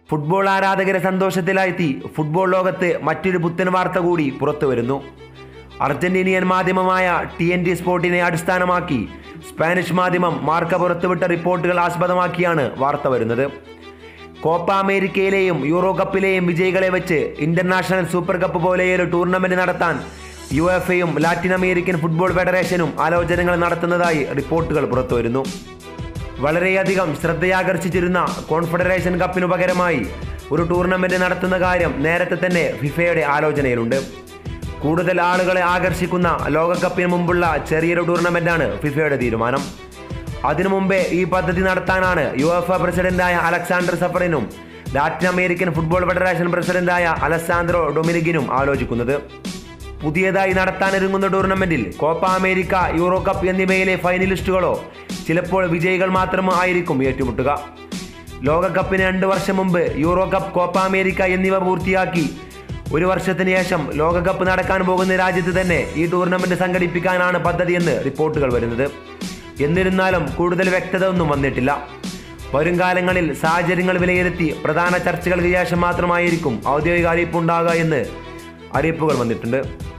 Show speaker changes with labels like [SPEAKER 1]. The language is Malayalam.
[SPEAKER 1] ഫുട്ബോൾ ആരാധകരെ സന്തോഷത്തിലായെത്തി ഫുട്ബോൾ ലോകത്ത് മറ്റൊരു പുത്തൻ വാർത്ത കൂടി പുറത്തു വരുന്നു അർജന്റീനിയൻ മാധ്യമമായ ടി എൻ ടി സ്പോർട്ടിനെ അടിസ്ഥാനമാക്കി സ്പാനിഷ് മാധ്യമം മാർക്ക പുറത്തുവിട്ട റിപ്പോർട്ടുകൾ ആസ്പദമാക്കിയാണ് വാർത്ത വരുന്നത് കോപ്പ അമേരിക്കയിലെയും യൂറോ കപ്പിലെയും വിജയികളെ വെച്ച് ഇന്റർനാഷണൽ സൂപ്പർ കപ്പ് പോലെയൊരു ടൂർണമെന്റ് നടത്താൻ യു എഫ് എയും ലാറ്റിൻ അമേരിക്കൻ ഫുട്ബോൾ ഫെഡറേഷനും ആലോചനകൾ നടത്തുന്നതായി റിപ്പോർട്ടുകൾ പുറത്തുവരുന്നു വളരെയധികം ശ്രദ്ധയാകർഷിച്ചിരുന്ന കോൺഫെഡറേഷൻ കപ്പിനു പകരമായി ഒരു ടൂർണമെന്റ് നടത്തുന്ന കാര്യം നേരത്തെ തന്നെ ഫിഫയുടെ ആലോചനയിലുണ്ട് കൂടുതൽ ആളുകളെ ആകർഷിക്കുന്ന ലോകകപ്പിന് മുമ്പുള്ള ചെറിയൊരു ടൂർണമെന്റാണ് ഫിഫയുടെ തീരുമാനം അതിനു മുമ്പേ ഈ പദ്ധതി നടത്താനാണ് യു എഫ് പ്രസിഡന്റായ അലക്സാണ്ടർ സഫറിനും ലാറ്റിൻ അമേരിക്കൻ ഫുട്ബോൾ ഫെഡറേഷൻ പ്രസിഡന്റായ അലസാൻഡ്രോ ഡൊമിനിക്കിനും ആലോചിക്കുന്നത് പുതിയതായി നടത്താനൊരുങ്ങുന്ന ടൂർണമെന്റിൽ കോപ്പ അമേരിക്ക യൂറോ കപ്പ് എന്നിവയിലെ ഫൈനലിസ്റ്റുകളോ ചിലപ്പോൾ വിജയികൾ മാത്രമോ ആയിരിക്കും ഏറ്റുമുട്ടുക ലോകകപ്പിന് രണ്ട് വർഷം മുമ്പ് യൂറോ കപ്പ് കോപ്പ അമേരിക്ക എന്നിവ പൂർത്തിയാക്കി ഒരു വർഷത്തിന് ശേഷം ലോകകപ്പ് നടക്കാൻ പോകുന്ന രാജ്യത്ത് തന്നെ ഈ ടൂർണമെന്റ് സംഘടിപ്പിക്കാനാണ് പദ്ധതിയെന്ന് റിപ്പോർട്ടുകൾ വരുന്നത് എന്നിരുന്നാലും കൂടുതൽ വ്യക്തത ഒന്നും വന്നിട്ടില്ല വരും കാലങ്ങളിൽ സാഹചര്യങ്ങൾ വിലയിരുത്തി പ്രധാന ചർച്ചകൾക്ക് ശേഷം മാത്രമായിരിക്കും ഔദ്യോഗിക അറിയിപ്പുണ്ടാകുക എന്ന് അറിയിപ്പുകൾ വന്നിട്ടുണ്ട്